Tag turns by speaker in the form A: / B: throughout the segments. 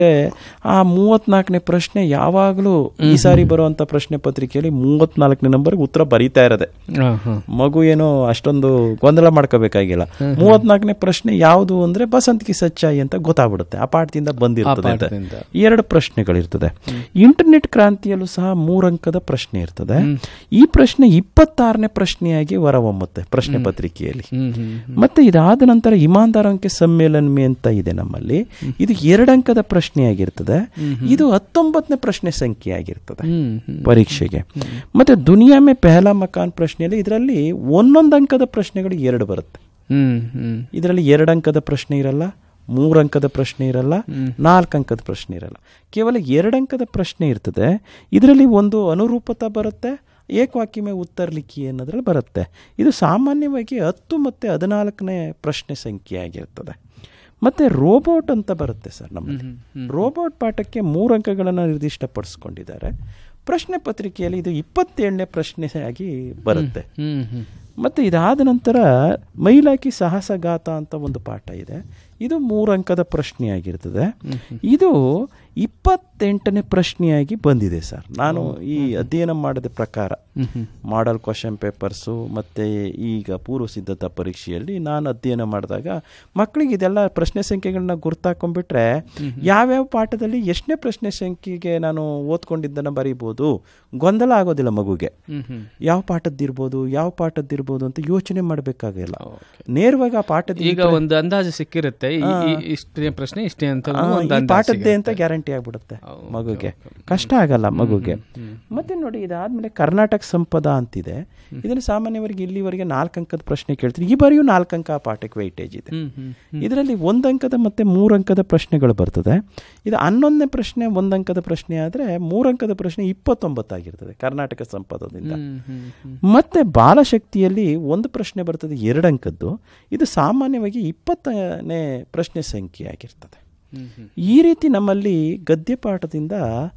A: ಆ ಮೂವತ್ನಾಲ್ಕನೇ ಪ್ರಶ್ನೆ ಯಾವಾಗಲೂ ಈ ಸಾರಿ ಬರುವಂತ ಪ್ರಶ್ನೆ ಪತ್ರಿಕೆಯಲ್ಲಿ ಮೂವತ್ನಾಲ್ಕನೇ ನಂಬರ್ಗೆ ಉತ್ತರ ಬರೀತಾ ಇರೋದೆ
B: ಹಾಂ ಹಾಂ
A: ಮಗು ಏನೋ ಅಷ್ಟೊಂದು ಗೊಂದಲ ಮಾಡ್ಕೋಬೇಕಾಗಿಲ್ಲ ಮೂವತ್ನಾಲ್ಕನೇ ಪ್ರಶ್ನೆ ಯಾವುದು ಅಂದ್ರೆ ಬಸಂತಿಗೆ ಸಚ್ಚಾಯಿ ಅಂತ ಗೊತ್ತಾಗ್ಬಿಡುತ್ತೆ ಆ ಪಾಠದಿಂದ ಬಂದಿರ್ತದೆ ಅಂತ.
B: ಪಾಠದಿಂದ.
A: ಎರಡು ಪ್ರಶ್ನೆಗಳಿರ್ತದೆ ಇಂಟರ್ನೆಟ್ ಕ್ರಾಂತಿಯಲ್ಲೂ ಸಹ ಮೂರಂಕದ ಪ್ರಶ್ನೆ ಇರ್ತದೆ ಈ ಪ್ರಶ್ನೆ ಇಪ್ಪತ್ತಾರನೇ ಪ್ರಶ್ನೆಯಾಗಿ ಹೊರಹೊಮ್ಮುತ್ತೆ ಪ್ರಶ್ನೆ ಪತ್ರಿಕೆಯಲ್ಲಿ
B: ಹ್ಮ್ ಹ್ಮ್
A: ಮತ್ತೆ ಇದಾದ ನಂತರ ಇಮಾನ್ದಾರ್ ಅಂಕೆ ಸಮ್ಮೇಳನಮೆ ಅಂತ ಇದೆ ನಮ್ಮಲ್ಲಿ ಇದು ಎರಡಂಕದ ಪ್ರಶ್ನೆಯಾಗಿರ್ತದೆ ಇದು ಹತ್ತೊಂಬತ್ತನೇ ಪ್ರಶ್ನೆ ಸಂಖ್ಯೆ ಆಗಿರ್ತದೆ
B: ಹ್ಮ್ ಹ್ಮ್
A: ಪರೀಕ್ಷೆಗೆ ಮತ್ತೆ ದುನಿಯಾ ಮೇ ಪೆಹಲಾ ಮಕಾನ್ ಪ್ರಶ್ನೆಯಲ್ಲಿ ಇದರಲ್ಲಿ ಒಂದೊಂದು ಅಂಕದ ಪ್ರಶ್ನೆಗಳು ಎರಡು ಬರುತ್ತೆ
B: ಹ್ಮ್ ಹ್ಮ್
A: ಇದರಲ್ಲಿ ಎರಡು ಅಂಕದ ಪ್ರಶ್ನೆ ಇರಲ್ಲ ಮೂರು ಅಂಕದ ಪ್ರಶ್ನೆ ಇರಲ್ಲ ನಾಲ್ಕು ಅಂಕದ ಪ್ರಶ್ನೆ ಇರಲ್ಲ ಕೇವಲ ಎರಡು ಅಂಕದ ಪ್ರಶ್ನೆ ಇರ್ತದೆ ಇದರಲ್ಲಿ ಒಂದು ಅನುರೂಪತ ಬರುತ್ತೆ ಏಕವಾಕ್ಯಮೆ ಉತ್ತರ ಲಿಖಿ ಅನ್ನೋದ್ರಲ್ಲಿ ಬರುತ್ತೆ ಇದು ಸಾಮಾನ್ಯವಾಗಿ ಹತ್ತು ಮತ್ತು ಹದಿನಾಲ್ಕನೇ ಪ್ರಶ್ನೆ ಸಂಖ್ಯೆ ಆಗಿರ್ತದೆ ಮತ್ತು ರೋಬೋಟ್ ಅಂತ ಬರುತ್ತೆ ಸರ್ ನಮ್ಮಲ್ಲಿ ರೋಬೋಟ್ ಪಾಠಕ್ಕೆ ಮೂರು ಅಂಕಗಳನ್ನು ನಿರ್ದಿಷ್ಟಪಡಿಸ್ಕೊಂಡಿದ್ದಾರೆ ಪ್ರಶ್ನೆ ಪತ್ರಿಕೆಯಲ್ಲಿ ಇದು ಇಪ್ಪತ್ತೇಳನೇ ಪ್ರಶ್ನೆ ಆಗಿ ಬರುತ್ತೆ
B: ಹ್ಮ್ ಹ್ಮ್
A: ಮತ್ತು ಇದಾದ ನಂತರ ಮೈಲಾಕಿ ಸಾಹಸಗಾತ ಅಂತ ಒಂದು ಪಾಠ ಇದೆ ಇದು ಮೂರು ಅಂಕದ ಪ್ರಶ್ನೆಯಾಗಿರ್ತದೆ ಇದು ಇಪ್ಪತ್ತೆಂಟನೇ ಪ್ರಶ್ನೆಯಾಗಿ ಬಂದಿದೆ ಸರ್ ನಾನು ಈ ಅಧ್ಯಯನ ಮಾಡಿದ ಪ್ರಕಾರ ಮಾಡಲ್ ಕ್ವಶನ್ ಪೇಪರ್ಸು ಮತ್ತು ಈಗ ಪೂರ್ವ ಸಿದ್ಧತಾ ಪರೀಕ್ಷೆಯಲ್ಲಿ ನಾನು ಅಧ್ಯಯನ ಮಾಡಿದಾಗ ಮಕ್ಕಳಿಗೆ ಇದೆಲ್ಲ ಪ್ರಶ್ನೆ ಸಂಖ್ಯೆಗಳನ್ನ ಗುರ್ತಾಕೊಂಡ್ಬಿಟ್ರೆ ಯಾವ್ಯಾವ ಪಾಠದಲ್ಲಿ ಎಷ್ಟನೇ ಪ್ರಶ್ನೆ ಸಂಖ್ಯೆಗೆ ನಾನು ಓದ್ಕೊಂಡಿದ್ದನ್ನು ಬರೀಬೋದು ಗೊಂದಲ ಆಗೋದಿಲ್ಲ ಮಗುಗೆ
B: ಹ್ಮ್ ಹ್ಮ್
A: ಯಾವ ಪಾಠದ್ದಿರ್ಬೋದು ಯಾವ ಪಾಠದ್ದಿರ್ಬೋದು ಅಂತ ಯೋಚನೆ ಮಾಡಬೇಕಾಗಿಲ್ಲ ನೇರವಾಗಿ ಆ ಪಾಠದ
B: ಈಗ ಒಂದು ಅಂದಾಜು ಸಿಕ್ಕಿರುತ್ತೆ ಈ- ಈ- ಇಷ್ಟೇ ಪ್ರಶ್ನೆ ಇಷ್ಟೇ ಅಂತ
A: ಆ,
B: ಒಂದು
A: ಈ
B: ಅಂದಾಜು
A: ಪಾಠದ್ದೇ ಅಂತ
B: ಸಿಗುತ್ತೆ.
A: ಗ್ಯಾರಂಟಿ ಆಗ್ಬಿಡುತ್ತೆ ಮಗುಗೆ ಕಷ್ಟ ಆಗಲ್ಲ ಮಗುಗೆ ಮತ್ತೆ ನೋಡಿ ಇದಾದ್ಮೇಲೆ ಕರ್ನಾಟಕ ಸಂಪದ ಅಂತಿದೆ ಇದನ್ನು ಸಾಮಾನ್ಯವಾಗಿ ಇಲ್ಲಿವರೆಗೆ ನಾಲ್ಕು ಅಂಕದ ಪ್ರಶ್ನೆ ಕೇಳ್ತೀನಿ ಈ ಬಾರಿಯೂ ನಾಲ್ಕು ಅಂಕ ಆ ಪಾಠಕ್ಕೆ ವೈಟೇಜ್ ಇದೆ
B: ಹ್ಮ್ ಹ್ಮ್
A: ಇದರಲ್ಲಿ ಒಂದು ಅಂಕದ ಮತ್ತೆ ಮೂರು ಅಂಕದ ಪ್ರಶ್ನೆಗಳು ಬರ್ತದೆ ಇದು ಹನ್ನೊಂದನೇ ಪ್ರಶ್ನೆ ಒಂದು ಅಂಕದ ಪ್ರಶ್ನೆ ಆದರೆ ಮೂರು ಅಂಕದ ಪ್ರಶ್ನೆ ಇಪ್ಪತ್ತೊಂಬತ್ತಾಗಿರ್ತದೆ ಕರ್ನಾಟಕ ಸಂಪದದಿಂದ
B: ಹ್ಮ್ ಹ್ಮ್ ಹ್ಮ್
A: ಮತ್ತೆ ಬಾಲಶಕ್ತಿಯಲ್ಲಿ ಒಂದು ಪ್ರಶ್ನೆ ಬರ್ತದೆ ಎರಡು ಅಂಕದ್ದು ಇದು ಸಾಮಾನ್ಯವಾಗಿ ಇಪ್ಪತ್ತನೇ ಪ್ರಶ್ನೆ ಸಂಖ್ಯೆ ಆಗಿರ್ತದೆ
B: ಹ್ಮ್ ಹ್ಮ್
A: ಈ ರೀತಿ ನಮ್ಮಲ್ಲಿ ಗದ್ಯ ಪಾಠದಿಂದ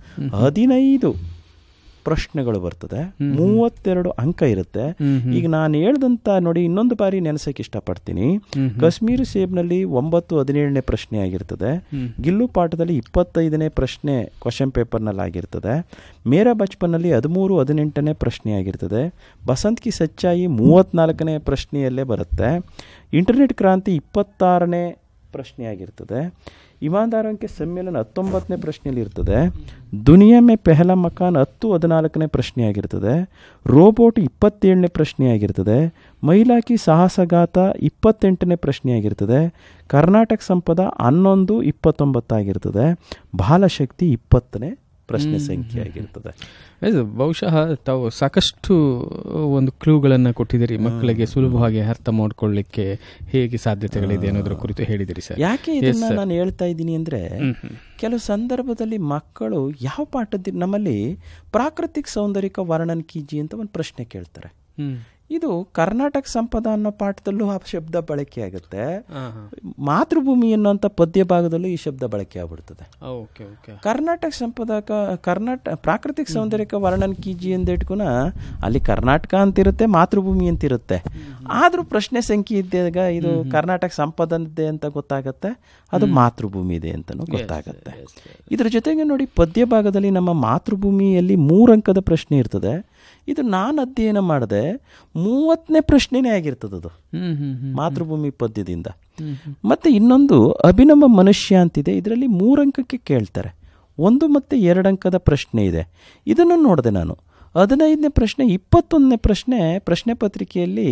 A: ಹದಿನೈದು ಪ್ರಶ್ನೆಗಳು ಬರ್ತದೆ ಮೂವತ್ತೆರಡು ಅಂಕ ಇರುತ್ತೆ ಈಗ ನಾನು ಹೇಳ್ದಂತ ನೋಡಿ ಇನ್ನೊಂದು ಬಾರಿ ನೆನೆಸಕ್ಕೆ ಇಷ್ಟಪಡ್ತೀನಿ ಕಾಶ್ಮೀರ ಸೇಬ್ನಲ್ಲಿ ಒಂಬತ್ತು ಹದಿನೇಳನೇ ಪ್ರಶ್ನೆ ಆಗಿರ್ತದೆ ಗಿಲ್ಲು ಪಾಠದಲ್ಲಿ ಇಪ್ಪತ್ತೈದನೇ ಪ್ರಶ್ನೆ ಕ್ವಶನ್ ಪೇಪರ್ನಲ್ಲಿ ಆಗಿರ್ತದೆ ಮೇರಾ ಬಚ್ಪನ್ನಲ್ಲಿ ಹದಿಮೂರು ಹದಿನೆಂಟನೇ ಪ್ರಶ್ನೆ ಆಗಿರ್ತದೆ ಬಸಂತ್ ಕಿ ಸಚ್ಚಾಯಿ ಮೂವತ್ನಾಲ್ಕನೇ ಪ್ರಶ್ನೆಯಲ್ಲೇ ಬರುತ್ತೆ ಇಂಟರ್ನೆಟ್ ಕ್ರಾಂತಿ ಇಪ್ಪತ್ತಾರನೇ ಪ್ರಶ್ನೆ ಆಗಿರ್ತದೆ ಇಮಾನ್ದಾರ್ ಅಂಕೆ ಸಮ್ಮೇಳನ ಹತ್ತೊಂಬತ್ತನೇ ಪ್ರಶ್ನೆಯಲ್ಲಿ ಇರ್ತದೆ ದುನಿಯಾ ಮೇ ಪೆಹಲ ಮಕಾನ್ ಹತ್ತು ಹದಿನಾಲ್ಕನೇ ಪ್ರಶ್ನೆ ಆಗಿರ್ತದೆ ರೋಬೋಟ್ ಇಪ್ಪತ್ತೇಳನೇ ಪ್ರಶ್ನೆ ಆಗಿರ್ತದೆ ಮೈಲಾಕಿ ಸಾಹಸಗಾತ ಇಪ್ಪತ್ತೆಂಟನೇ ಪ್ರಶ್ನೆ ಆಗಿರ್ತದೆ ಕರ್ನಾಟಕ ಸಂಪದ ಹನ್ನೊಂದು ಇಪ್ಪತ್ತೊಂಬತ್ತಾಗಿರ್ತದೆ ಬಾಲಶಕ್ತಿ ಇಪ್ಪತ್ತನೇ ಪ್ರಶ್ನೆ ಸಂಖ್ಯೆ ಆಗಿರ್ತದೆ
B: ಇದು ಬಹುಶಃ ತಾವು ಸಾಕಷ್ಟು ಒಂದು ಕ್ಲೂಗಳನ್ನು ಕೊಟ್ಟಿದ್ದೀರಿ ಮಕ್ಕಳಿಗೆ ಸುಲಭವಾಗಿ ಅರ್ಥ ಮಾಡ್ಕೊಳ್ಳಿಕ್ಕೆ ಹೇಗೆ ಸಾಧ್ಯತೆಗಳಿದೆ ಅನ್ನೋದ್ರ ಕುರಿತು ಹೇಳಿದಿರಿ ಸರ್
A: ಯಾಕೆ ಇದನ್ನ ನಾನು ಹೇಳ್ತಾ ಇದ್ದೀನಿ ಅಂದ್ರೆ ಕೆಲವು ಸಂದರ್ಭದಲ್ಲಿ ಮಕ್ಕಳು ಯಾವ ಪಾಠದ ನಮ್ಮಲ್ಲಿ ಪ್ರಾಕೃತಿಕ ಸೌಂದರ್ಯಕ ವರ್ಣನ್ ಕೀಜಿ ಅಂತ ಒಂದು ಪ್ರಶ್ನೆ ಕೇಳ್ತಾರೆ
B: ಹ್ಮ್
A: ಇದು ಕರ್ನಾಟಕ ಸಂಪದ ಅನ್ನೋ ಪಾಠದಲ್ಲೂ ಆ ಶಬ್ದ ಬಳಕೆ ಆಗುತ್ತೆ
B: ಹಾ, ಹಾ.
A: ಮಾತೃಭೂಮಿ ಅನ್ನೋಂಥ ಪದ್ಯ ಭಾಗದಲ್ಲೂ ಈ ಶಬ್ದ ಬಳಕೆ ಆಗ್ಬಿಡ್ತದೆ
B: ಓಕೆ ಓಕೆ
A: ಕರ್ನಾಟಕ ಸಂಪದಕ ಕರ್ನಾಟಕ ಪ್ರಾಕೃತಿಕ ಸೌಂದರ್ಯಕ ವರ್ಣನ್ ಕೀಜಿ ಅಂದಿಟ್ಕುನ ಅಲ್ಲಿ ಕರ್ನಾಟಕ ಅಂತಿರುತ್ತೆ ಮಾತೃಭೂಮಿ ಅಂತಿರುತ್ತೆ ಆದ್ರೂ ಪ್ರಶ್ನೆ ಸಂಖ್ಯೆ ಇದ್ದಾಗ ಇದು ಕರ್ನಾಟಕ ಸಂಪದನಿದೆ ಅಂತ ಗೊತ್ತಾಗತ್ತೆ ಅದು ಮಾತೃಭೂಮಿ ಇದೆ ಅಂತಲೂ ಗೊತ್ತಾಗತ್ತೆ ಇದ್ರ ಜೊತೆಗೆ ನೋಡಿ ಪದ್ಯ ಭಾಗದಲ್ಲಿ ನಮ್ಮ ಮಾತೃಭೂಮಿಯಲ್ಲಿ ಮೂರಂಕದ ಪ್ರಶ್ನೆ ಇರ್ತದೆ ಇದು ನಾನು ಅಧ್ಯಯನ ಮಾಡಿದೆ ಮೂವತ್ತನೇ ಪ್ರಶ್ನೆನೇ ಆಗಿರ್ತದೆ ಅದು
B: ಹ್ಮ್ ಹ್ಮ್ ಹ್ಮ್
A: ಮಾತೃಭೂಮಿ ಪದ್ಯದಿಂದ ಮತ್ತೆ ಇನ್ನೊಂದು ಅಭಿನವ ಮನುಷ್ಯ ಅಂತಿದೆ ಇದರಲ್ಲಿ ಮೂರಂಕಕ್ಕೆ ಕೇಳ್ತಾರೆ ಒಂದು ಮತ್ತೆ ಎರಡು ಅಂಕದ ಪ್ರಶ್ನೆ ಇದೆ ಇದನ್ನು ನೋಡಿದೆ ನಾನು ಹದಿನೈದನೇ ಪ್ರಶ್ನೆ ಇಪ್ಪತ್ತೊಂದನೇ ಪ್ರಶ್ನೆ ಪ್ರಶ್ನೆ ಪತ್ರಿಕೆಯಲ್ಲಿ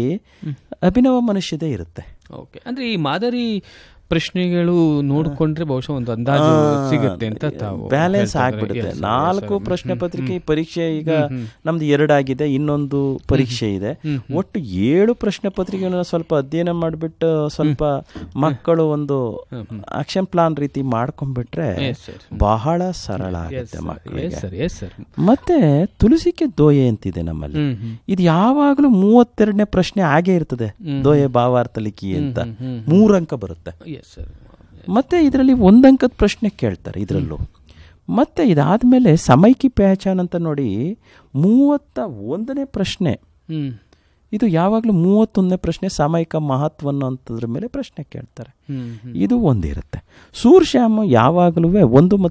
A: ಅಭಿನವ ಮನುಷ್ಯದೇ ಇರುತ್ತೆ
B: ಓಕೆ ಅಂದ್ರೆ ಈ ಮಾದರಿ ಪ್ರಶ್ನೆಗಳು ನೋಡ್ಕೊಂಡ್ರೆ ಬಹುಶಃ ಒಂದು ಅಂದಾಜು ಸಿಗುತ್ತೆ ಅಂತ ತಾವು
A: ಬ್ಯಾಲೆನ್ಸ್
B: ಹೇಳ್ತಾ ಇದ್ದಾರೆ.
A: ಆಗ್ಬಿಡುತ್ತೆ
B: Yes, sir,
A: ನಾಲ್ಕು
B: yes, sir.
A: ಪ್ರಶ್ನೆ ಪತ್ರಿಕೆ ಪರೀಕ್ಷೆ ಈಗ ನಮ್ದು ಎರಡಾಗಿದೆ ಇನ್ನೊಂದು ಪರೀಕ್ಷೆ ಇದೆ ಒಟ್ಟು ಏಳು ಪ್ರಶ್ನೆ ಪತ್ರಿಕೆಗಳನ್ನ ಸ್ವಲ್ಪ ಅಧ್ಯಯನ ಮಾಡಿಬಿಟ್ಟು ಸ್ವಲ್ಪ ಮಕ್ಕಳು ಒಂದು ಆಕ್ಷನ್ ಪ್ಲಾನ್ ರೀತಿ ಮಾಡ್ಕೊಂಡ್ಬಿಟ್ರೆ
B: Yes, sir.
A: ಬಹಳ ಸರಳ
B: Yes,
A: ಆಗುತ್ತೆ
B: sir. Yes,
A: ಮಕ್ಕಳಿಗೆ
B: sir. Yes, sir.
A: ಮತ್ತೆ ತುಳಸಿಕೆ ದೋಯೆ ಅಂತಿದೆ ನಮ್ಮಲ್ಲಿ
B: ಹ್ಮ್, ಹ್ಮ್.
A: ಇದು ಯಾವಾಗಲೂ ಮೂವತ್ತೆರಡನೇ ಪ್ರಶ್ನೆ ಆಗೇ ಇರ್ತದೆ ದೋಯೆ ಭಾವಾರ್ಥ ಲಿಖಿ ಅಂತ
B: ಹ್ಮ್,
A: ಮೂರು ಅಂಕ ಬರುತ್ತೆ
B: Yes, sir.
A: ಮತ್ತೆ ಇದರಲ್ಲಿ ಒಂದಂಕದ ಪ್ರಶ್ನೆ ಕೇಳ್ತಾರೆ ಇದರಲ್ಲೂ ಮತ್ತೆ ಇದಾದ್ಮೇಲೆ ಸಮೈಕಿ ಪಹಚಾನ್ ಅಂತ ನೋಡಿ ಮೂವತ್ತ ಒಂದನೇ ಪ್ರಶ್ನೆ
B: ಹ್ಮ್
A: ಇದು ಯಾವಾಗಲೂ ಮೂವತ್ತೊಂದನೇ ಪ್ರಶ್ನೆ ಸಾಮಯಿಕ ಮಹತ್ವ ಅನ್ನೋಂಥದ್ರ ಮೇಲೆ ಪ್ರಶ್ನೆ ಕೇಳ್ತಾರೆ
B: ಹ್ಮ್ ಹ್ಮ್
A: ಇದು ಒಂದಿರುತ್ತೆ ಸೂರ್ಶ್ಯಾಮ ಯಾವಾಗಲೂ ಒಂದು